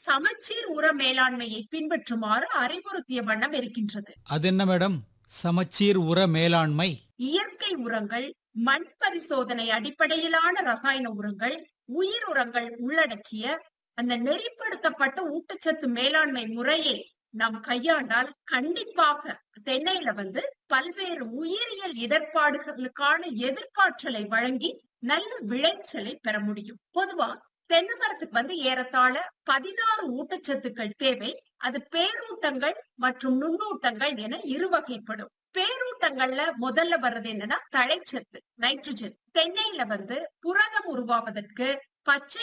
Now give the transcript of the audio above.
சமச்சீர் உர மேலாண்மையை பின்பற்றுமாறு அறிவுறுத்திய வண்ணம் இருக்கின்றது அது என்ன மேடம் சமச்சீர் உர மேலாண்மை இயற்கை உரங்கள் மண் பரிசோதனை அடிப்படையிலான ரசாயன உரங்கள் உயிர் உரங்கள் உள்ளடக்கிய அந்த நெறிப்படுத்தப்பட்ட ஊட்டச்சத்து மேலாண்மை முறையை நாம் கையாண்டால் கண்டிப்பாக தென்னையில வந்து பல்வேறு உயிரியல் இடர்பாடுகளுக்கான எதிர்காற்றலை வழங்கி நல்ல விளைச்சலை பெற முடியும் பொதுவா தென்னை மரத்துக்கு வந்து ஏறத்தாழ பதினாறு ஊட்டச்சத்துக்கள் தேவை அது பேரூட்டங்கள் மற்றும் நுண்ணூட்டங்கள் என இரு வகைப்படும் பேரூட்டங்கள்ல முதல்ல வர்றது என்னன்னா தழைச்சத்து நைட்ரஜன் தென்னையில வந்து புரதம் உருவாவதற்கு பச்சை